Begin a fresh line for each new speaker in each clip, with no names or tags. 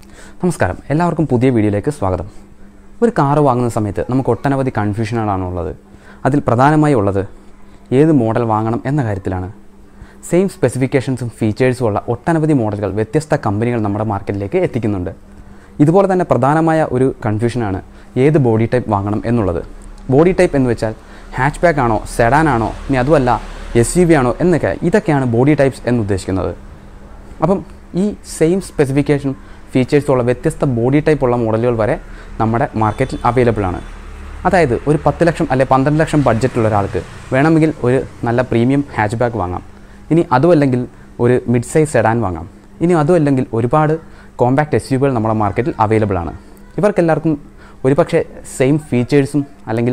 നമസ്കാരം എല്ലാവർക്കും പുതിയ വീഡിയോയിലേക്ക് സ്വാഗതം ഒരു കാറ് വാങ്ങുന്ന സമയത്ത് നമുക്ക് ഒട്ടനവധി കൺഫ്യൂഷനുകളാണ് ഉള്ളത് അതിൽ പ്രധാനമായി ഉള്ളത് ഏത് മോഡൽ വാങ്ങണം എന്ന കാര്യത്തിലാണ് സെയിം സ്പെസിഫിക്കേഷൻസും ഫീച്ചേഴ്സും ഉള്ള ഒട്ടനവധി മോഡലുകൾ വ്യത്യസ്ത കമ്പനികൾ നമ്മുടെ മാർക്കറ്റിലേക്ക് എത്തിക്കുന്നുണ്ട് ഇതുപോലെ തന്നെ പ്രധാനമായ ഒരു കൺഫ്യൂഷനാണ് ഏത് ബോഡി ടൈപ്പ് വാങ്ങണം എന്നുള്ളത് ബോഡി ടൈപ്പ് എന്ന് വെച്ചാൽ ഹാച്ച് ബാക്ക് ആണോ സെഡാൻ ആണോ ഇനി അതുമല്ല എസ് യു വി ആണോ എന്നൊക്കെ ഇതൊക്കെയാണ് ബോഡി ടൈപ്സ് എന്ന് ഉദ്ദേശിക്കുന്നത് അപ്പം ഈ സെയിം സ്പെസിഫിക്കേഷൻ ഫീച്ചേഴ്സ് ഉള്ള വ്യത്യസ്ത ബോഡി ടൈപ്പ് ഉള്ള മോഡലുകൾ വരെ നമ്മുടെ മാർക്കറ്റിൽ അവൈലബിൾ ആണ് അതായത് ഒരു പത്ത് ലക്ഷം അല്ലെ പന്ത്രണ്ട് ലക്ഷം ബഡ്ജറ്റുള്ള ഒരാൾക്ക് വേണമെങ്കിൽ ഒരു നല്ല പ്രീമിയം ഹാച്ച് ബാക്ക് വാങ്ങാം ഇനി അതുമല്ലെങ്കിൽ ഒരു മിഡ് സൈസ് സെഡാൻ വാങ്ങാം ഇനി അതുമല്ലെങ്കിൽ ഒരുപാട് കോമ്പാക്ട് എസ് യുകൾ നമ്മുടെ മാർക്കറ്റിൽ അവൈലബിൾ ആണ് ഇവർക്കെല്ലാവർക്കും ഒരുപക്ഷെ സെയിം ഫീച്ചേഴ്സും അല്ലെങ്കിൽ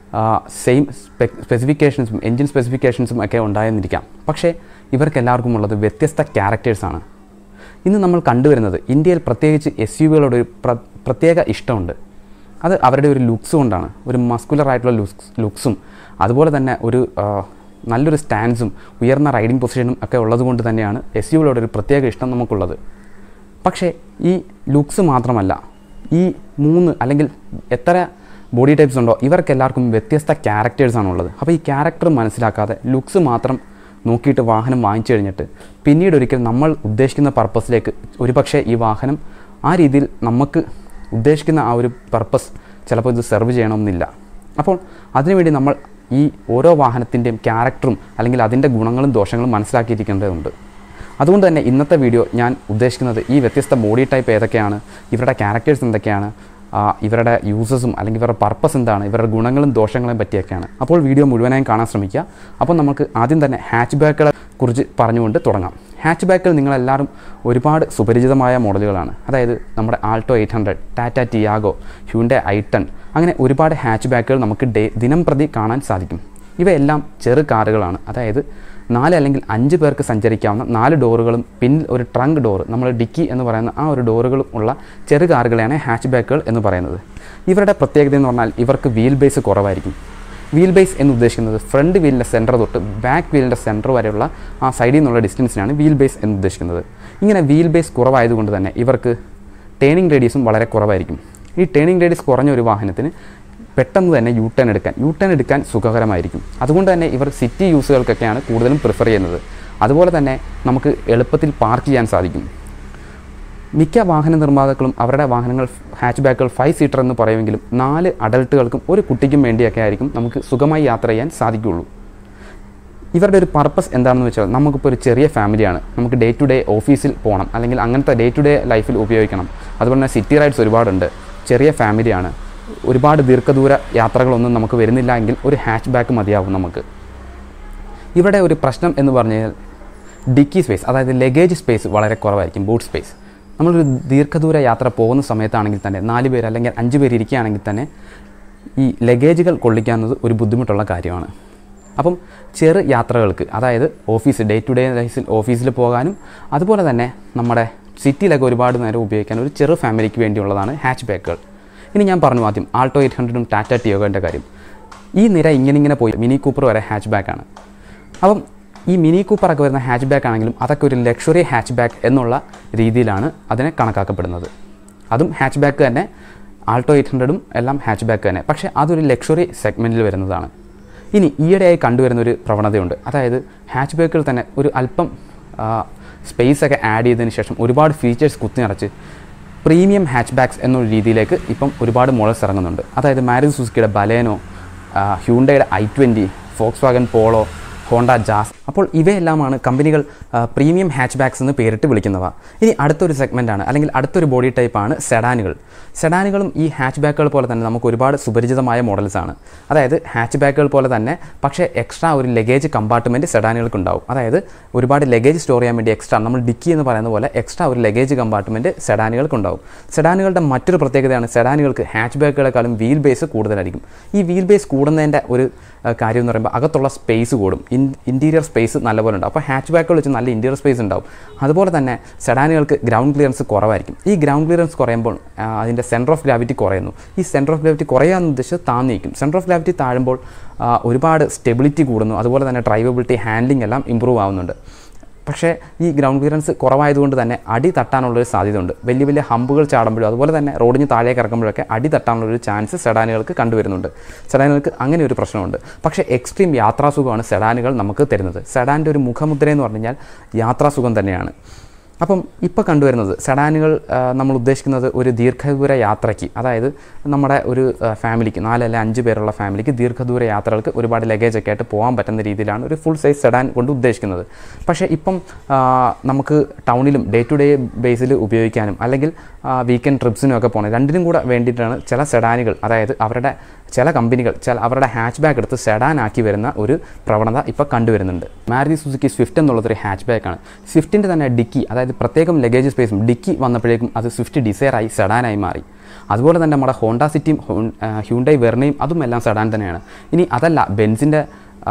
സെയിം സ്പെസിഫിക്കേഷൻസും എൻജിൻ സ്പെസിഫിക്കേഷൻസും ഒക്കെ ഉണ്ടായെന്നിരിക്കാം പക്ഷേ ഇവർക്കെല്ലാവർക്കും ഉള്ളത് വ്യത്യസ്ത ക്യാരക്ടേഴ്സാണ് ഇന്ന് നമ്മൾ കണ്ടുവരുന്നത് ഇന്ത്യയിൽ പ്രത്യേകിച്ച് എസ് യു വികളോട് ഒരു പ്ര- പ്രത്യേക ഇഷ്ടമുണ്ട് അത് അവരുടെ ഒരു ലുക്സ് കൊണ്ടാണ് ഒരു മസ്കുലർ ആയിട്ടുള്ള ലുക്സ് ലുക്സും അതുപോലെ തന്നെ ഒരു ആ, നല്ലൊരു സ്റ്റാൻസും ഉയർന്ന റൈഡിംഗ് പൊസിഷനും ഒക്കെ ഉള്ളത് കൊണ്ട് തന്നെയാണ് എസ് യുകളോട് ഒരു പ്രത്യേക ഇഷ്ടം നമുക്കുള്ളത് പക്ഷേ ഈ ലുക്സ് മാത്രമല്ല ഈ മൂന്ന് അല്ലെങ്കിൽ എത്ര ബോഡി ടൈപ്സ് ഉണ്ടോ ഇവർക്കെല്ലാവർക്കും വ്യത്യസ്ത ക്യാരക്ടേഴ്സാണ് ഉള്ളത് അപ്പോൾ ഈ ക്യാരക്ടർ മനസ്സിലാക്കാതെ ലുക്സ് മാത്രം നോക്കിയിട്ട് വാഹനം വാങ്ങിച്ചു കഴിഞ്ഞിട്ട് പിന്നീട് ഒരിക്കൽ നമ്മൾ ഉദ്ദേശിക്കുന്ന പർപ്പസിലേക്ക് ഒരുപക്ഷെ ഈ വാഹനം ആ രീതിയിൽ നമുക്ക് ഉദ്ദേശിക്കുന്ന ആ ഒരു പർപ്പസ് ചിലപ്പോൾ ഇത് സെർവ് ചെയ്യണമെന്നില്ല അപ്പോൾ അതിനുവേണ്ടി നമ്മൾ ഈ ഓരോ വാഹനത്തിൻ്റെയും ക്യാരക്ടറും അല്ലെങ്കിൽ അതിൻ്റെ ഗുണങ്ങളും ദോഷങ്ങളും മനസ്സിലാക്കിയിരിക്കേണ്ടതുണ്ട് അതുകൊണ്ട് തന്നെ ഇന്നത്തെ വീഡിയോ ഞാൻ ഉദ്ദേശിക്കുന്നത് ഈ വ്യത്യസ്ത ബോഡി ടൈപ്പ് ഏതൊക്കെയാണ് ഇവരുടെ ക്യാരക്ടേഴ്സ് എന്തൊക്കെയാണ് ആ, ഇവരുടെ യൂസസും അല്ലെങ്കിൽ ഇവരുടെ പർപ്പസ് എന്താണ് ഇവരുടെ ഗുണങ്ങളും ദോഷങ്ങളെയും പറ്റിയൊക്കെയാണ് അപ്പോൾ വീഡിയോ മുഴുവനായും കാണാൻ ശ്രമിക്കുക അപ്പോൾ നമുക്ക് ആദ്യം തന്നെ ഹാച്ച് ബാക്കുകളെ കുറിച്ച് പറഞ്ഞുകൊണ്ട് തുടങ്ങാം ഹാച്ച് ബാക്കുകൾ നിങ്ങളെല്ലാവരും ഒരുപാട് സുപരിചിതമായ മോഡലുകളാണ് അതായത് നമ്മുടെ Alto eight hundred Tata Tiago Hyundai i ten അങ്ങനെ ഒരുപാട് ഹാച്ച് ബാക്കുകൾ നമുക്ക് ഡേ ദിനം പ്രതി കാണാൻ സാധിക്കും ഇവയെല്ലാം ചെറു കാറുകളാണ് അതായത് നാല് അല്ലെങ്കിൽ അഞ്ച് പേർക്ക് സഞ്ചരിക്കാവുന്ന നാല് ഡോറുകളും പിന്നിൽ ഒരു ട്രങ്ക് ഡോർ നമ്മൾ ഡിക്കി എന്ന് പറയുന്ന ആ ഒരു ഡോറുകളും ഉള്ള ചെറു കാറുകളെയാണ് ഹാച്ച് ബാക്കുകൾ എന്ന് പറയുന്നത് ഇവരുടെ പ്രത്യേകത എന്ന് പറഞ്ഞാൽ ഇവർക്ക് വീൽ ബേസ് കുറവായിരിക്കും വീൽ ബേസ് എന്ന് ഉദ്ദേശിക്കുന്നത് ഫ്രണ്ട് വീലിൻ്റെ സെൻറ്റർ തൊട്ട് ബാക്ക് വീലിൻ്റെ സെൻറ്റർ വരെയുള്ള ആ സൈഡിൽ നിന്നുള്ള ഡിസ്റ്റൻസിനാണ് വീൽ ബേസ് എന്ന് ഉദ്ദേശിക്കുന്നത് ഇങ്ങനെ വീൽ ബേസ് കുറവായതുകൊണ്ട് തന്നെ ഇവർക്ക് ടേണിംഗ് റേഡിയസും വളരെ കുറവായിരിക്കും ഈ ടേണിംഗ് റേഡിയസ് കുറഞ്ഞ ഒരു വാഹനത്തിന് പെട്ടെന്ന് തന്നെ യു ടേൺ എടുക്കാൻ യു ടേൺ എടുക്കാൻ സുഖകരമായിരിക്കും അതുകൊണ്ട് തന്നെ ഇവർ സിറ്റി യൂസുകൾക്കൊക്കെയാണ് കൂടുതലും പ്രിഫർ ചെയ്യുന്നത് അതുപോലെ തന്നെ നമുക്ക് എളുപ്പത്തിൽ പാർക്ക് ചെയ്യാൻ സാധിക്കും മിക്ക വാഹന നിർമ്മാതാക്കളും അവരുടെ വാഹനങ്ങൾ ഹാച്ച് ബാക്കുകൾ ഫൈവ് സീറ്റർ എന്ന് പറയുമെങ്കിലും നാല് അഡൾട്ടുകൾക്കും ഒരു കുട്ടിക്കും വേണ്ടിയൊക്കെ ആയിരിക്കും നമുക്ക് സുഖമായി യാത്ര ചെയ്യാൻ സാധിക്കുകയുള്ളൂ ഇവരുടെ ഒരു പർപ്പസ് എന്താണെന്ന് വെച്ചാൽ നമുക്കിപ്പോൾ ഒരു ചെറിയ ഫാമിലിയാണ് നമുക്ക് ഡേ ടു ഡേ ഓഫീസിൽ പോകണം അല്ലെങ്കിൽ അങ്ങനത്തെ ഡേ ടു ഡേ ലൈഫിൽ ഉപയോഗിക്കണം അതുപോലെ തന്നെ സിറ്റി റൈഡ്സ് ഒരുപാടുണ്ട് ചെറിയ ഫാമിലിയാണ് ഒരുപാട് ദീർഘദൂര യാത്രകളൊന്നും നമുക്ക് വരുന്നില്ല എങ്കിൽ ഒരു ഹാച്ച് ബാക്ക് മതിയാവും നമുക്ക് ഇവിടെ ഒരു പ്രശ്നം എന്ന് പറഞ്ഞു കഴിഞ്ഞാൽ ഡിക്കി സ്പേസ് അതായത് ലഗേജ് സ്പേസ് വളരെ കുറവായിരിക്കും ബൂട്ട് സ്പേസ് നമ്മളൊരു ദീർഘദൂര യാത്ര പോകുന്ന സമയത്താണെങ്കിൽ തന്നെ നാല് പേര് അല്ലെങ്കിൽ അഞ്ച് പേര് ഇരിക്കുകയാണെങ്കിൽ തന്നെ ഈ ലഗേജുകൾ കൊള്ളിക്കാവുന്നത് ഒരു ബുദ്ധിമുട്ടുള്ള കാര്യമാണ് അപ്പം ചെറു യാത്രകൾക്ക് അതായത് ഓഫീസ് ഡേ ടു ഡേ ലൈഫിൽ ഓഫീസിൽ പോകാനും അതുപോലെ തന്നെ നമ്മുടെ സിറ്റിയിലൊക്കെ ഒരുപാട് നേരം ഉപയോഗിക്കാൻ ഒരു ചെറു ഫാമിലിക്ക് വേണ്ടിയുള്ളതാണ് ഹാച്ച് ബാക്കുകൾ ഇനി ഞാൻ പറഞ്ഞു ആദ്യം ആൾട്ടോ എയ്റ്റ് ഹൺഡ്രഡും ടാറ്റ ടിയോഗൻ്റെ കാര്യം ഈ നിര ഇങ്ങനെ ഇങ്ങനെ പോയി മിനി കൂപ്പർ വരെ ഹാച്ച് ബാക്കാണ് അപ്പം ഈ മിനി കൂപ്പറൊക്കെ വരുന്ന ഹാച്ച് ബാക്ക് ആണെങ്കിലും അതൊക്കെ ഒരു ലക്ഷറി ഹാച്ച് ബാക്ക് എന്നുള്ള രീതിയിലാണ് അതിനെ കണക്കാക്കപ്പെടുന്നത് അതും ഹാച്ച് ബാക്ക് തന്നെ ആൾട്ടോ എയ്റ്റ് ഹൺഡ്രഡും എല്ലാം ഹാച്ച് ബാക്ക് തന്നെ പക്ഷേ അതൊരു ലക്ഷറി സെഗ്മെൻറ്റിൽ വരുന്നതാണ് ഇനി ഈയിടെയായി കണ്ടുവരുന്ന ഒരു പ്രവണതയുണ്ട് അതായത് ഹാച്ച് ബാക്കുകൾ തന്നെ ഒരു അല്പം സ്പേസ് ഒക്കെ ആഡ് ചെയ്തതിന് ശേഷം ഒരുപാട് ഫീച്ചേഴ്സ് കുത്തിനിറച്ച് പ്രീമിയം ഹാച്ച് ബാക്സ് എന്നൊരു രീതിയിലേക്ക് ഇപ്പം ഒരുപാട് മോഡൽസ് ഇറങ്ങുന്നുണ്ട് അതായത് മാരുതി സുസുക്കിയുടെ ബലേനോ ഹ്യൂണ്ടയുടെ i twenty Volkswagen Polo Honda Jazz അപ്പോൾ ഇവയെല്ലാമാണ് കമ്പനികൾ പ്രീമിയം ഹാച്ച് ബാക്സ് എന്ന് പേരിട്ട് വിളിക്കുന്നവ ഇനി അടുത്തൊരു സെഗ്മെൻറ്റാണ് അല്ലെങ്കിൽ അടുത്തൊരു ബോഡി ടൈപ്പാണ് സെഡാനുകൾ സെഡാനുകളും ഈ ഹാച്ച് ബാക്കുകൾ പോലെ തന്നെ നമുക്ക് ഒരുപാട് സുപരിചിതമായ മോഡൽസ് ആണ് അതായത് ഹാച്ച് ബാക്കുകൾ പോലെ തന്നെ പക്ഷേ എക്സ്ട്രാ ഒരു ലഗേജ് കമ്പാർട്ട്മെൻറ്റ് സെഡാനുകൾക്ക് ഉണ്ടാവും അതായത് ഒരുപാട് ലഗേജ് സ്റ്റോർ ചെയ്യാൻ വേണ്ടി എക്സ്ട്രാ നമ്മൾ ഡിക്കി എന്ന് പറയുന്ന പോലെ എക്സ്ട്രാ ഒരു ലഗേജ് കമ്പാർട്ട്മെൻറ്റ് സെഡാനുകൾക്ക് ഉണ്ടാവും സെഡാനുകളുടെ മറ്റൊരു പ്രത്യേകതയാണ് സെഡാനുകൾക്ക് ഹാച്ച് ബാക്കുകളെക്കാളും വീൽ ബേസ് കൂടുതലായിരിക്കും ഈ വീൽ ബേസ് കൂടുന്നതിൻ്റെ ഒരു ആ, കാര്യം എന്ന് പറയുമ്പോൾ അകത്തുള്ള സ്പേസ് കൂടും ഇൻ ഇൻറ്റീരിയർ സ്പേസ് നല്ലപോലെ ഉണ്ടാവും അപ്പോൾ ഹാച്ച് ബാക്കുകൾ വെച്ച് നല്ല ഇൻറ്റീരിയർ സ്പേസ് ഉണ്ടാവും അതുപോലെ തന്നെ സെഡാനുകൾക്ക് ഗ്രൗണ്ട് ക്ലിയറൻസ് കുറവായിരിക്കും ഈ ഗ്രൗണ്ട് ക്ലിയറൻസ് കുറയുമ്പോൾ ആ, അതിൻ്റെ സെൻറ്റർ ഓഫ് ഗ്രാവിറ്റി കുറയുന്നു ഈ സെൻറ്റർ ഓഫ് ഗ്രാവിറ്റി കുറയാന്ന് ഉദ്ദേശിച്ച് താന്നിരിക്കും സെൻറ്റർ ഓഫ് ഗ്രാവിറ്റി താഴുമ്പോൾ ആ, ഒരുപാട് സ്റ്റെബിലിറ്റി കൂടുന്നു അതുപോലെ തന്നെ ഡ്രൈവബിലിറ്റി ഹാൻഡ്ലിംഗ് എല്ലാം ഇമ്പ്രൂവ് ആവുന്നുണ്ട് പക്ഷേ ഈ ഗ്രൗണ്ട് ക്ലിയറൻസ് കുറവായതുകൊണ്ട് തന്നെ അടി തട്ടാനുള്ളൊരു സാധ്യതയുണ്ട് വലിയ വലിയ ഹമ്പുകൾ ചാടുമ്പോഴും അതുപോലെ തന്നെ റോഡിന് താഴേക്ക് ഇറക്കുമ്പോഴൊക്കെ അടി തട്ടാനുള്ളൊരു ചാൻസ് സെഡാനുകൾക്ക് കണ്ടുവരുന്നുണ്ട് സെഡാനുകൾക്ക് അങ്ങനെ ഒരു പ്രശ്നമുണ്ട് പക്ഷേ എക്സ്ട്രീം യാത്രാസുഖമാണ് സെഡാനുകൾ നമുക്ക് തരുന്നത് സെഡാൻ്റെ ഒരു മുഖമുദ്ര എന്ന് പറഞ്ഞു കഴിഞ്ഞാൽ യാത്രാസുഖം തന്നെയാണ് അപ്പം ഇപ്പോൾ കണ്ടുവരുന്നത് സെഡാനുകൾ ആ, നമ്മൾ ഉദ്ദേശിക്കുന്നത് ഒരു ദീർഘദൂര യാത്രയ്ക്ക് അതായത് നമ്മുടെ ഒരു ആ, ഫാമിലിക്ക് നാലല്ല അഞ്ച് പേരുള്ള ഫാമിലിക്ക് ദീർഘദൂര യാത്രകൾക്ക് ഒരുപാട് ലഗേജ് ഒക്കെ ആയിട്ട് പോകാൻ പറ്റുന്ന രീതിയിലാണ് ഒരു ഫുൾ സൈസ് സെഡാൻ കൊണ്ട് ഉദ്ദേശിക്കുന്നത് പക്ഷേ ഇപ്പം ആ, നമുക്ക് ടൗണിലും ഡേ ടു ഡേ ബേസിൽ ഉപയോഗിക്കാനും അല്ലെങ്കിൽ വീക്കെൻഡ് ട്രിപ്സിനും ഒക്കെ പോകണം രണ്ടിനും കൂടെ വേണ്ടിയിട്ടാണ് ചില സെഡാനുകൾ അതായത് അവരുടെ ചില കമ്പനികൾ ചില അവരുടെ ഹാച്ച് ബാക്ക് എടുത്ത് സെഡാൻ ആക്കി വരുന്ന ഒരു പ്രവണത ഇപ്പോൾ കണ്ടുവരുന്നുണ്ട് മാരുതി സുസുക്കി സ്വിഫ്റ്റ് എന്നുള്ളതൊരു ഹാച്ച് ബാക്കാണ് സ്വിഫ്റ്റിൻ്റെ തന്നെ ഡിക്കി അതായത് പ്രത്യേകം ലഗേജ് സ്പേസും ഡിക്കി വന്നപ്പോഴേക്കും അത് സ്വിഫ്റ്റ് ഡിസയറായി സെഡാനായി മാറി അതുപോലെ തന്നെ നമ്മുടെ ഹോണ്ട സിറ്റിയും ഹ്യൂണ്ടൈ വെർണയും അതും എല്ലാം സെഡാൻ തന്നെയാണ് ഇനി അതല്ല ബെൻസിൻ്റെ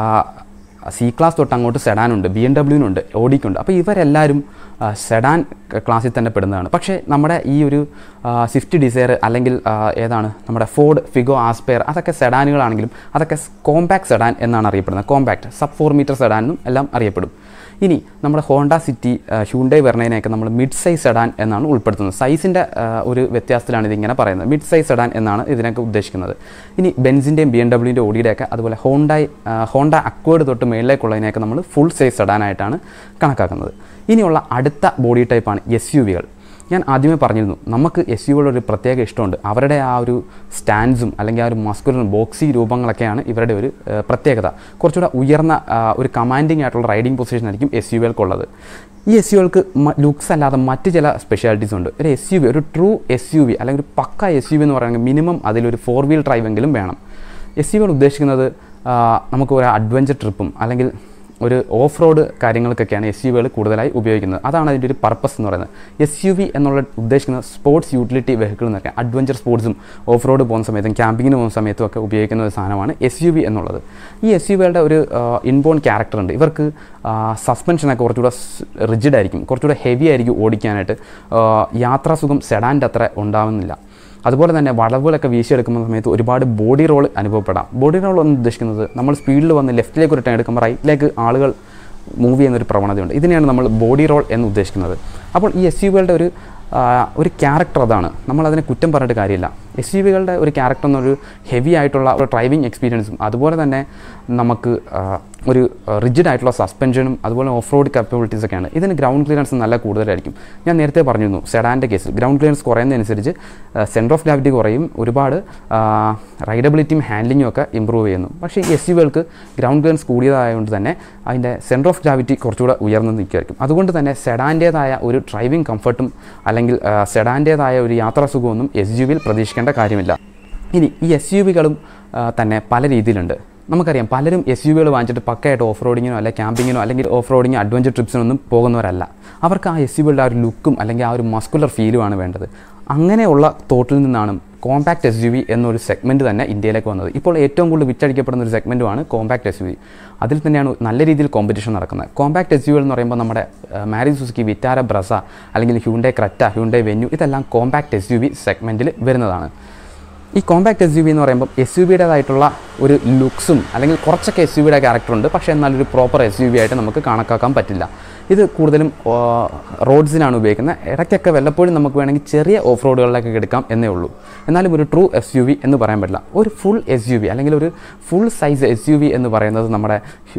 സി ക്ലാസ് തൊട്ട് അങ്ങോട്ട് സെഡാനുണ്ട് ബി എം ഡബ്ല്യൂനുണ്ട് ഓഡിക്കുണ്ട് അപ്പോൾ ഇവരെല്ലാവരും ആ, സെഡാൻ ക്ലാസ്സിൽ തന്നെ പെടുന്നതാണ് പക്ഷേ നമ്മുടെ ഈ ഒരു ആ, സ്വിഫ്റ്റ് ഡിസയർ അല്ലെങ്കിൽ ആ, ഏതാണ് നമ്മുടെ ഫോർഡ് ഫിഗോ ആസ്പെയർ അതൊക്കെ സെഡാനുകളാണെങ്കിലും അതൊക്കെ കോമ്പാക്ട് സെഡാൻ എന്നാണ് അറിയപ്പെടുന്നത് കോമ്പാക്ട് സബ് ഫോർ മീറ്റർ സെഡാനും എല്ലാം അറിയപ്പെടും ഇനി നമ്മുടെ ഹോണ്ട സിറ്റി ഹ്യൂണ്ടൈ വെർണേനെയൊക്കെ നമ്മൾ മിഡ് സൈസ് സെഡാൻ എന്നാണ് ഉൾപ്പെടുത്തുന്നത് സൈസിൻ്റെ ഒരു വ്യത്യാസത്തിലാണ് ഇതിങ്ങനെ പറയുന്നത് മിഡ് സൈസ് സെഡാൻ എന്നാണ് ഇതിനൊക്കെ ഉദ്ദേശിക്കുന്നത് ഇനി ബെൻസിൻ്റെയും ബി എം ഡബ്ല്യൂൻ്റെ ഓടിയുടെയൊക്കെ അതുപോലെ ഹോണ്ടായി ഹോണ്ട അക്വേർഡ് തൊട്ട് മേളിലേക്കുള്ളതിനെയൊക്കെ നമ്മൾ ഫുൾ സൈസ് സെഡാനായിട്ടാണ് കണക്കാക്കുന്നത് ഇനിയുള്ള അടുത്ത ബോഡി ടൈപ്പാണ് എസ് യു വികൾ ഞാൻ ആദ്യമേ പറഞ്ഞിരുന്നു നമുക്ക് എസ് യുകളുടെ ഒരു പ്രത്യേക ഇഷ്ടമുണ്ട് അവരുടെ ആ ഒരു സ്റ്റാൻഡ്സും അല്ലെങ്കിൽ ആ ഒരു മസ്കുലറും ബോക്സി രൂപങ്ങളൊക്കെയാണ് ഇവരുടെ ഒരു ഏഹ്, പ്രത്യേകത കുറച്ചുകൂടെ ഉയർന്ന ആ, ഒരു കമാൻഡിങ് ആയിട്ടുള്ള റൈഡിംഗ് പൊസിഷൻ ആയിരിക്കും എസ് യുകൾക്കുള്ളത് ഈ എസ് യുകൾക്ക് ലുക്സ് അല്ലാതെ മറ്റ് ചില സ്പെഷ്യാലിറ്റീസ് ഉണ്ട് ഒരു എസ് യു വി ഒരു ട്രൂ എസ് യു വി അല്ലെങ്കിൽ ഒരു പക്ക എസ് യു വി എന്ന് പറയുന്നത് മിനിമം അതിലൊരു ഫോർ വീൽ ഡ്രൈവ് എങ്കിലും വേണം എസ് യുകൾ ഉദ്ദേശിക്കുന്നത് ആ, നമുക്ക് ഒരു അഡ്വഞ്ചർ ട്രിപ്പും അല്ലെങ്കിൽ ഒരു ഓഫ് റോഡ് കാര്യങ്ങൾക്കൊക്കെയാണ് എസ് യു വികൾ കൂടുതലായി ഉപയോഗിക്കുന്നത് അതാണ് അതിൻ്റെ ഒരു പർപ്പസ് എന്ന് പറയുന്നത് എസ് യു വി എന്നുള്ള ഉദ്ദേശിക്കുന്നത് സ്പോർട്സ് യൂട്ടിലിറ്റി വെഹിക്കിൾ എന്നൊക്കെ അഡ്വഞ്ചർ സ്പോർട്സും ഓഫ് റോഡ് പോകുന്ന സമയത്തും ക്യാമ്പിങ്ങിന് പോകുന്ന സമയത്തും ഒക്കെ ഉപയോഗിക്കുന്ന ഒരു സാധനമാണ് എസ് യു വി എന്നുള്ളത് ഈ എസ് യു വികളുടെ ഒരു ഇൻബോൺ ക്യാരക്ടർ ഉണ്ട് ഇവർക്ക് സസ്പെൻഷനൊക്കെ കുറച്ചുകൂടെ റിജിഡ് ആയിരിക്കും കുറച്ചുകൂടെ ഹെവി ആയിരിക്കും ഓടിക്കാനായിട്ട് ആ, യാത്രാസുഖം സെഡാൻ്റെ അത്ര ഉണ്ടാവുന്നില്ല അതുപോലെ തന്നെ വളവുകളൊക്കെ വീശിയെടുക്കുന്ന സമയത്ത് ഒരുപാട് ബോഡി റോൾ അനുഭവപ്പെടാം ബോഡി റോൾ എന്ന് ഉദ്ദേശിക്കുന്നത് നമ്മൾ സ്പീഡിൽ വന്ന് ലെഫ്റ്റിലേക്ക് ഒരു ടേൺ എടുക്കുമ്പോൾ റൈറ്റിലേക്ക് ആളുകൾ മൂവ് ചെയ്യുന്നൊരു പ്രവണതയുണ്ട് ഇതിനെയാണ് നമ്മൾ ബോഡി റോൾ എന്ന് ഉദ്ദേശിക്കുന്നത് അപ്പോൾ ഈ എസ് യു വികളുടെ ഒരു ആ, ഒരു ക്യാരക്ടർ അതാണ് നമ്മളതിനെ കുറ്റം പറഞ്ഞിട്ട് കാര്യമില്ല എസ് യു വികളുടെ ഒരു ക്യാരക്ടർ എന്നൊരു ഹെവി ആയിട്ടുള്ള ഒരു ഡ്രൈവിംഗ് എക്സ്പീരിയൻസും അതുപോലെ തന്നെ നമുക്ക് ആ, ഒരു റിജിഡ് ആയിട്ടുള്ള സസ്പെൻഷനും അതുപോലെ ഓഫ് റോഡ് കപ്പബിലിറ്റീസ് ഒക്കെയാണ് ഇതിന് ഗ്രൗണ്ട് ക്ലിയറൻസ് നല്ല കൂടുതലായിരിക്കും ഞാൻ നേരത്തെ പറഞ്ഞിരുന്നു സെഡാൻ്റെ കേസിൽ ഗ്രൗണ്ട് ക്ലിയറൻസ് കുറയുന്നതനുസരിച്ച് സെൻറ്റർ ഓഫ് ഗ്രാവിറ്റി കുറയും ഒരുപാട് റൈഡബിലിറ്റിയും ഹാൻഡ്ലിങ്ങും ഒക്കെ ഇമ്പ്രൂവ് ചെയ്യുന്നു പക്ഷേ ഈ എസ് യുകൾക്ക് ഗ്രൗണ്ട് ക്ലിയറൻസ് കൂടിയതായതുകൊണ്ട് തന്നെ അതിൻ്റെ സെൻറ്റർ ഓഫ് ഗ്രാവിറ്റി കുറച്ചുകൂടെ ഉയർന്നു നിൽക്കുമായിരിക്കും അതുകൊണ്ട് തന്നെ സെഡാൻ്റേതായ ഒരു ഡ്രൈവിംഗ് കംഫർട്ടും അല്ലെങ്കിൽ സെഡാൻ്റേതായ ഒരു യാത്രാസുഖമൊന്നും എസ് യു വിയിൽ പ്രതീക്ഷിക്കേണ്ട കാര്യമില്ല ഇനി ഈ എസ് യു വികളും തന്നെ പല രീതിയിലുണ്ട് നമുക്കറിയാം പലരും എസ് യു വികൾ വാങ്ങിച്ചിട്ട് പക്കയായിട്ട് ഓഫ് റോഡിങ്ങിനോ അല്ലെങ്കിൽ ക്യാമ്പിങ്ങിനോ അല്ലെങ്കിൽ ഓഫ് റോഡിങ് അഡ്വഞ്ചർ ട്രിപ്സിനൊന്നും പോകുന്നവരല്ല അവർക്ക് ആ എസ് യു വികളുടെ ആ ഒരു ലുക്കും അല്ലെങ്കിൽ ആ ഒരു മസ്കുലർ ഫീലുമാണ് വേണ്ടത് അങ്ങനെയുള്ള തോട്ടിൽ നിന്നാണ് കോമ്പാക്ട് എസ് യു വി എന്നൊരു സെഗ്മെൻറ്റ് തന്നെ ഇന്ത്യയിലേക്ക് വന്നത് ഇപ്പോൾ ഏറ്റവും കൂടുതൽ വിറ്റഴിക്കപ്പെടുന്ന ഒരു സെഗ്മെൻറ്റുമാണ് കോമ്പാക്ട് എസ് യു വി അതിൽ തന്നെയാണ് നല്ല രീതിയിൽ കോമ്പറ്റീഷൻ നടക്കുന്നത് കോമ്പാക്ട് എസ് യു എന്ന് പറയുമ്പോൾ നമ്മുടെ മാരി സുസുക്കി വിറ്റാര ബ്രസ അല്ലെങ്കിൽ ഹ്യൂണ്ടേ ക്രറ്റ ഹ്യൂണ്ടേ വെന്യു ഇതെല്ലാം കോമ്പാക്ട് എസ് യു വി സെഗ്മെൻറ്റിൽ വരുന്നതാണ് ഈ കോമ്പാക്ട് എസ് യു വി എന്ന് പറയുമ്പോൾ എസ് യു വിയുടേതായിട്ടുള്ള ഒരു ലുക്സും അല്ലെങ്കിൽ കുറച്ചൊക്കെ എസ് യു വിയുടെ ക്യാരക്ടർ ഉണ്ട് പക്ഷേ എന്നാൽ ഒരു പ്രോപ്പർ എസ് യു വി ആയിട്ട് നമുക്ക് കണക്കാക്കാൻ പറ്റില്ല ഇത് കൂടുതലും റോഡ്സിനാണ് ഉപയോഗിക്കുന്നത് ഇടയ്ക്കൊക്കെ വല്ലപ്പോഴും നമുക്ക് വേണമെങ്കിൽ ചെറിയ ഓഫ് റോഡുകളിലൊക്കെ എടുക്കാം എന്നേ ഉള്ളൂ എന്നാലും ഒരു ട്രൂ എസ് യു വി എന്ന് പറയാൻ പറ്റില്ല ഒരു ഫുൾ എസ് യു വി അല്ലെങ്കിൽ ഒരു full size S U V എന്ന് പറയുന്നത് നമ്മുടെ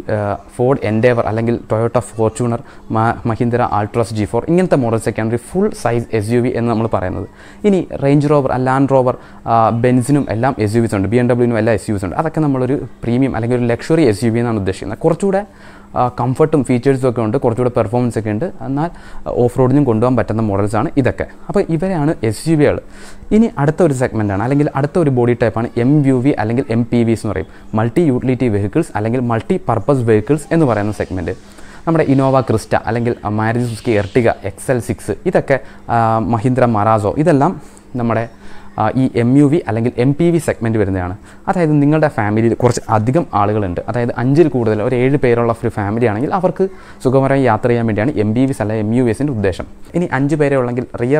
ഫോർഡ് എൻഡേവർ അല്ലെങ്കിൽ Toyota Fortuner Mahindra Alturas G four ഇങ്ങനത്തെ മോഡൽസൊക്കെയാണ് ഒരു full size S U V എന്ന് നമ്മൾ പറയുന്നത് ഇനി റേഞ്ച് റോവർ ലാൻഡ് റോവർ ബെൻസിനും എല്ലാം എസ് യു വിസ് ഉണ്ട് ബി എം ഡബ്ല്യൂനും എല്ലാം എസ് യു വിസ് ഉണ്ട് അതൊക്കെ നമ്മളൊരു പ്രീമിയം അല്ലെങ്കിൽ ഒരു ലക്ഷറി എസ് യു വി എന്നാണ് ഉദ്ദേശിക്കുന്നത് കുറച്ചുകൂടെ കംഫർട്ടും ഫീച്ചേഴ്സും ഒക്കെ ഉണ്ട് കുറച്ചുകൂടെ പെർഫോമൻസ് ഒക്കെ ഉണ്ട് എന്നാൽ ഓഫ് റോഡിനും കൊണ്ടുപോകാൻ പറ്റുന്ന മോഡൽസാണ് ഇതൊക്കെ അപ്പോൾ ഇവരെയാണ് എസ് യു വികൾ ഇനി അടുത്ത ഒരു സെഗ്മെൻറ്റാണ് അല്ലെങ്കിൽ അടുത്ത ഒരു ബോഡി ടൈപ്പാണ് എം യു വി അല്ലെങ്കിൽ എം പി വിസ് എന്ന് പറയും മൾട്ടി യൂട്ടിലിറ്റി വെഹിക്കിൾസ് അല്ലെങ്കിൽ മൾട്ടി പർപ്പസ് വെഹിക്കിൾസ് എന്ന് പറയുന്ന സെഗ്മെൻറ്റ് നമ്മുടെ ഇനോവ ക്രിസ്റ്റ അല്ലെങ്കിൽ Maruti Suzuki Ertiga X L six ഇതൊക്കെ ആ, മഹീന്ദ്ര മറാസോ ഇതെല്ലാം നമ്മുടെ ആ, ഈ എം യു വി അല്ലെങ്കിൽ എം പി വി സെഗ്മെൻറ്റ് വരുന്നതാണ് അതായത് നിങ്ങളുടെ ഫാമിലിയിൽ കുറച്ച് അധികം ആളുകളുണ്ട് അതായത് അഞ്ചിൽ കൂടുതൽ ഒരു ഏഴ് പേരുള്ള ഒരു ഫാമിലി ആണെങ്കിൽ അവർക്ക് സുഖകരമായി യാത്ര ചെയ്യാൻ വേണ്ടിയാണ് എം ബി വിസ് അല്ല എം യു വിസിൻ്റെ ഉദ്ദേശം ഇനി അഞ്ച് പേരെ ഉള്ളെങ്കിൽ റിയർ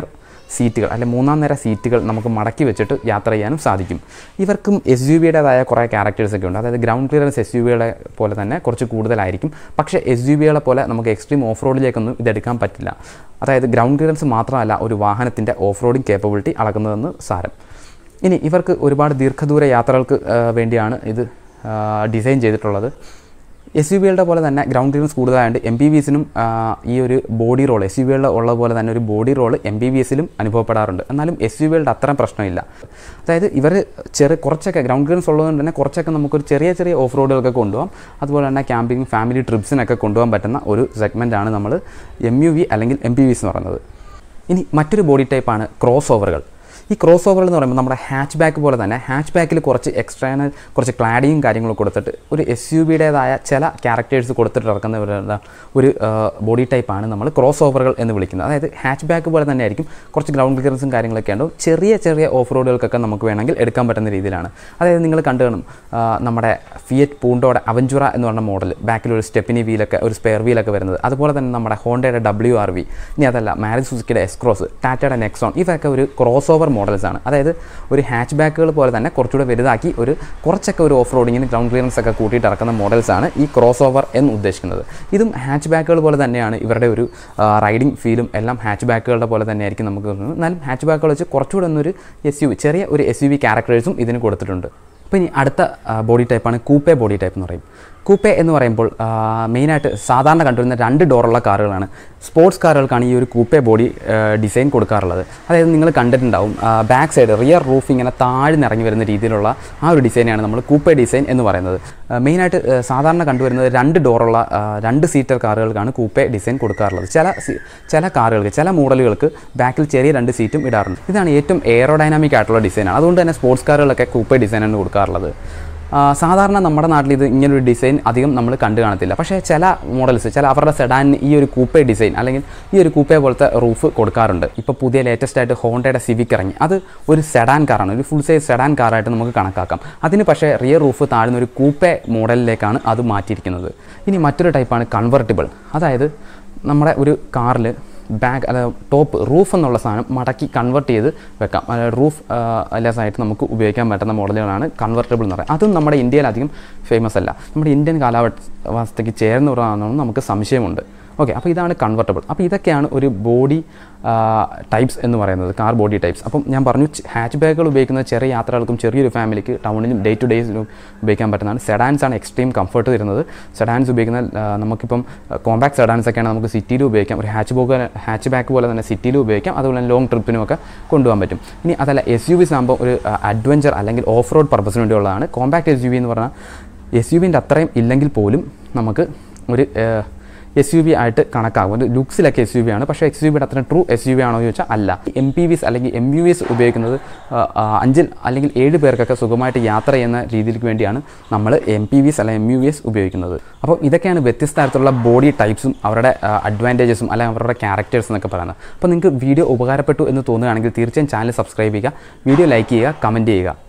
സീറ്റുകൾ അല്ലെ മൂന്നാം നിര സീറ്റുകൾ നമുക്ക് മടക്കി വെച്ചിട്ട് യാത്ര ചെയ്യാനും സാധിക്കും ഇവർക്കും എസ് യു വിയുടേതായ കുറേ ക്യാരക്ടേഴ്സ് ഒക്കെ ഉണ്ട് അതായത് ഗ്രൗണ്ട് ക്ലിയറൻസ് എസ് യു വികളെ പോലെ തന്നെ കുറച്ച് കൂടുതലായിരിക്കും പക്ഷേ എസ് യു വികളെ പോലെ നമുക്ക് എക്സ്ട്രീം ഓഫ് റോഡിലേക്കൊന്നും ഇതെടുക്കാൻ പറ്റില്ല അതായത് ഗ്രൗണ്ട് ക്ലിയറൻസ് മാത്രമല്ല ഒരു വാഹനത്തിൻ്റെ ഓഫ് റോഡിങ് കേപ്പബിലിറ്റി അളക്കുന്നതെന്ന് സാരം ഇനി ഇവർക്ക് ഒരുപാട് ദീർഘദൂര യാത്രകൾക്ക് ആ, വേണ്ടിയാണ് ഇത് ആ, ഡിസൈൻ ചെയ്തിട്ടുള്ളത് എസ് യു വികളുടെ പോലെ തന്നെ ഗ്രൗണ്ട് ക്ലിയറൻസ് കൂടുതലായതുകൊണ്ട് എം ബി വി എസിനും ഈ ഒരു ബോഡി റോൾ എസ് യു വികളുടെ ഉള്ള പോലെ തന്നെ ഒരു body roll M B V എസിലും അനുഭവപ്പെടാറുണ്ട് എന്നാലും എസ് യു വികളുടെ അത്രയും പ്രശ്നമില്ല അതായത് ഇവർ ചെറിയ കുറച്ചൊക്കെ ഗ്രൗണ്ട് ക്ലിയറൻസ് ഉള്ളതുകൊണ്ട് തന്നെ കുറച്ചൊക്കെ നമുക്കൊരു ചെറിയ ചെറിയ ഓഫ് റോഡുകളൊക്കെ കൊണ്ടുപോകാം അതുപോലെ തന്നെ ക്യാമ്പിംഗ് ഫാമിലി ട്രിപ്സിനൊക്കെ കൊണ്ടുപോകാൻ പറ്റുന്ന ഒരു സെഗ്മെൻറ്റാണ് നമ്മൾ എം യു വി അല്ലെങ്കിൽ എം പി വിസ് എന്ന് പറയുന്നത് ഇനി മറ്റൊരു ബോഡി ടൈപ്പാണ് ക്രോസ് ഓവറുകൾ ഈ ക്രോസ് ഓവർ എന്ന് പറയുമ്പോൾ നമ്മുടെ ഹാച്ച് ബാക്ക് പോലെ തന്നെ ഹാച്ച് ബാക്കിൽ കുറച്ച് എക്സ്ട്രാനൽ കുറച്ച് ക്ലാഡിയും കാര്യങ്ങളും കൊടുത്തിട്ട് ഒരു എസ് യു ബിയുടേതായ ചില ക്യാരക്ടേഴ്സ് കൊടുത്തിട്ട് ഇറക്കുന്ന ഒരു ബോഡി ടൈപ്പാണ് നമ്മൾ ക്രോസ് ഓവറുകൾ എന്ന് വിളിക്കുന്നത് അതായത് ഹാച്ച് ബാക്ക് പോലെ തന്നെ ആയിരിക്കും കുറച്ച് ഗ്രൗണ്ട് ക്ലിയറൻസും കാര്യങ്ങളൊക്കെ ഉണ്ടാവും ചെറിയ ചെറിയ ഓഫ് റോഡുകൾക്കൊക്കെ നമുക്ക് വേണമെങ്കിൽ എടുക്കാൻ പറ്റുന്ന രീതിയിലാണ് അതായത് നിങ്ങൾ കണ്ടു കാണും ആ, നമ്മുടെ ഫിയറ്റ് പൂണ്ടോടെ അവഞ്ചുറ എന്ന് പറഞ്ഞ മോഡൽ ബാക്കിൽ ഒരു സ്റ്റെപ്പിനി വീലൊക്കെ ഒരു സ്പെയർ വീലൊക്കെ വരുന്നത് അതുപോലെ തന്നെ നമ്മുടെ ഹോണ്ടയുടെ ഡബ്ല്യു ആർ വി ഇനി അതല്ല മാരുതി സുസുക്കിയുടെ എസ് ക്രോസ് ടാറ്റയുടെ നെക്സോൺ ഇവയൊക്കെ ഒരു ക്രോസ് ഓവർ മോഡൽസ് ആണ് അതായത് ഒരു ഹാച്ച് ബാക്കുകൾ പോലെ തന്നെ കുറച്ചുകൂടെ വലുതാക്കി ഒരു കുറച്ചൊക്കെ ഒരു ഓഫ് റോഡിങ്ങിന് ഗ്രൗണ്ട് ക്ലിയറൻസ് ഒക്കെ കൂട്ടിയിട്ട് ഇറക്കുന്ന മോഡൽസ് ആണ് ഈ ക്രോസ് ഓവർ എന്ന് ഉദ്ദേശിക്കുന്നത് ഇതും ഹാച്ച് ബാക്കുകൾ പോലെ തന്നെയാണ് ഇവരുടെ ഒരു റൈഡിംഗ് ഫീലും എല്ലാം ഹാച്ച് ബാക്കുകളുടെ പോലെ തന്നെയായിരിക്കും നമുക്ക് തോന്നുന്നത് എന്നാലും ഹാച്ച് ബാക്കുകൾ വെച്ച് കുറച്ചുകൂടെ ഒന്നൊരു എസ് യു ചെറിയ ഒരു എസ് യു വി ക്യാരക്ടേഴ്സും ഇതിന് കൊടുത്തിട്ടുണ്ട് അപ്പോൾ ഇനി അടുത്ത ബോഡി ടൈപ്പാണ് കൂപ്പേ ബോഡി ടൈപ്പ് എന്ന് പറയും കൂപ്പേ എന്ന് പറയുമ്പോൾ ആ, മെയിനായിട്ട് സാധാരണ കണ്ടുവരുന്ന രണ്ട് ഡോറുള്ള കാറുകളാണ് സ്പോർട്സ് കാറുകൾക്കാണ് ഈ ഒരു കൂപ്പേ ബോഡി ആ, ഡിസൈൻ കൊടുക്കാറുള്ളത് അതായത് നിങ്ങൾ കണ്ടിട്ടുണ്ടാവും ആ, ബാക്ക് സൈഡ് റിയർ റൂഫ് ഇങ്ങനെ താഴ്ന്നിറങ്ങി വരുന്ന രീതിയിലുള്ള ആ ഒരു ഡിസൈനാണ് നമ്മൾ കൂപ്പേ ഡിസൈൻ എന്ന് പറയുന്നത് ആ, മെയിനായിട്ട് ആ, സാധാരണ കണ്ടുവരുന്നത് രണ്ട് ഡോറുള്ള ആ, രണ്ട് സീറ്റർ കാറുകൾക്കാണ് കൂപ്പേ ഡിസൈൻ കൊടുക്കാറുള്ളത് ചില സി- ചില കാറുകൾക്ക് ചില മോഡലുകൾക്ക് ബാക്കിൽ ചെറിയ രണ്ട് സീറ്റും ഇടാറുണ്ട് ഇതാണ് ഏറ്റവും എയറോഡൈനാമിക് ആയിട്ടുള്ള ഡിസൈനാണ് അതുകൊണ്ട് തന്നെ സ്പോർട്സ് കാറുകളൊക്കെ കൂപ്പേ ഡിസൈനാണ് കൊടുക്കാറുള്ളത് ആ, സാധാരണ നമ്മുടെ നാട്ടിൽ ഇത് ഇങ്ങനൊരു ഡിസൈൻ അധികം നമ്മൾ കണ്ടു കാണത്തില്ല പക്ഷേ ചില മോഡൽസ് ചില അവരുടെ സെഡാനിന് ഈ ഒരു കൂപ്പേ ഡിസൈൻ അല്ലെങ്കിൽ ഈ ഒരു കൂപ്പേ പോലത്തെ റൂഫ് കൊടുക്കാറുണ്ട് ഇപ്പോൾ പുതിയ ലേറ്റസ്റ്റ് ആയിട്ട് ഹോണ്ടയുടെ സിവിക് ഇറങ്ങി അത് ഒരു സെഡാൻ കാറാണ് ഒരു ഫുൾ സൈസ് സെഡാൻ കാറായിട്ട് നമുക്ക് കണക്കാക്കാം അതിന് പക്ഷേ റിയർ റൂഫ് താഴ്ന്ന ഒരു കൂപ്പേ മോഡലിലേക്കാണ് അത് മാറ്റിയിരിക്കുന്നത് ഇനി മറ്റൊരു ടൈപ്പാണ് കൺവെർട്ടിബിൾ അതായത് നമ്മുടെ ഒരു കാറിൽ ബാക്ക് അല്ല ടോപ്പ് റൂഫ് എന്നുള്ള സാധനം മടക്കി കൺവെർട്ട് ചെയ്ത് വെക്കാം അതായത് റൂഫ് ലെസ് ആയിട്ട് നമുക്ക് ഉപയോഗിക്കാൻ പറ്റുന്ന മോഡലുകളാണ് കൺവെർട്ടബിൾ എന്ന് പറയുന്നത് അതും നമ്മുടെ ഇന്ത്യയിൽ അധികം ഫേമസ് അല്ല നമ്മുടെ ഇന്ത്യൻ കാലാവസ്ഥയ്ക്ക് ചേർന്ന് വരുന്നതാണെന്ന് നമുക്ക് സംശയമുണ്ട് ഓക്കെ അപ്പോൾ ഇതാണ് കൺവെർട്ടബിൾ അപ്പോൾ ഇതൊക്കെയാണ് ഒരു ബോഡി ടൈപ്സ് എന്ന് പറയുന്നത് കാർ ബോഡി ടൈപ്സ് അപ്പം ഞാൻ പറഞ്ഞു ഹാച്ച് ബാഗുകൾ ഉപയോഗിക്കുന്ന ചെറിയ യാത്രകൾക്കും ചെറിയൊരു ഫാമിലിക്ക് ടൗണിലും ഡേ ടു ഡേയ്സിലും ഉപയോഗിക്കാൻ പറ്റുന്നതാണ് സെഡാൻസ് ആണ് എക്സ്ട്രീം കംഫർട്ട് തരുന്നത് സെഡാൻസ് ഉപയോഗിക്കുന്ന ആ, നമുക്കിപ്പം കോമ്പാക്ട് സെഡാൻസ് ഒക്കെയാണ് നമുക്ക് സിറ്റിയിലും ഉപയോഗിക്കാം ഒരു ഹാച്ച് ബോക്ക് ഹാച്ച് ബാക്ക് പോലെ തന്നെ സിറ്റിയിലും ഉപയോഗിക്കാം അതുപോലെ തന്നെ ലോങ് ട്രിപ്പിനും ഒക്കെ കൊണ്ടുപോകാൻ പറ്റും ഇനി അതല്ല എസ് യു വിസ് ആകുമ്പോൾ ഒരു അഡ്വഞ്ചർ അല്ലെങ്കിൽ ഓഫ് റോഡ് പർപ്പസിന് വേണ്ടിയുള്ളതാണ് കോമ്പാക്ട് എസ് യു വി എന്ന് പറഞ്ഞാൽ എസ് യു വിൻ്റെ അത്രയും ഇല്ലെങ്കിൽ പോലും നമുക്ക് ഒരു എസ് യു വി ആയിട്ട് കണക്കാകും ഒരു ലുക്സിലൊക്കെ എസ് യു വി ആണ് പക്ഷേ എസ് യു വിയുടെ അത്ര ട്രൂ എസ് യു വി ആണോ എന്ന് ചോദിച്ചാൽ അല്ല എം പി വിസ് അല്ലെങ്കിൽ എം യു വിസ് ഉപയോഗിക്കുന്നത് ആ, ആ, അഞ്ചിൽ അല്ലെങ്കിൽ ഏഴ് പേർക്കൊക്കെ സുഖമായിട്ട് യാത്ര ചെയ്യുന്ന രീതിക്ക് വേണ്ടിയാണ് നമ്മൾ എം പി വിസ് അല്ലെങ്കിൽ എം യു വിസ് ഉപയോഗിക്കുന്നത് അപ്പോൾ ഇതൊക്കെയാണ് വ്യത്യസ്ത തരത്തിലുള്ള ബോഡി ടൈപ്സും അവരുടെ അഡ്വാൻറ്റേജസും അല്ലെങ്കിൽ അവരുടെ ക്യാരക്ടേഴ്സ് എന്നൊക്കെ പറയുന്നത് അപ്പോൾ നിങ്ങൾക്ക് വീഡിയോ ഉപകാരപ്പെട്ടു എന്ന് തോന്നുകയാണെങ്കിൽ തീർച്ചയായും ചാനൽ സബ്സ്ക്രൈബ് ചെയ്യുക വീഡിയോ ലൈക്ക് ചെയ്യുക കമൻറ്റ് ചെയ്യുക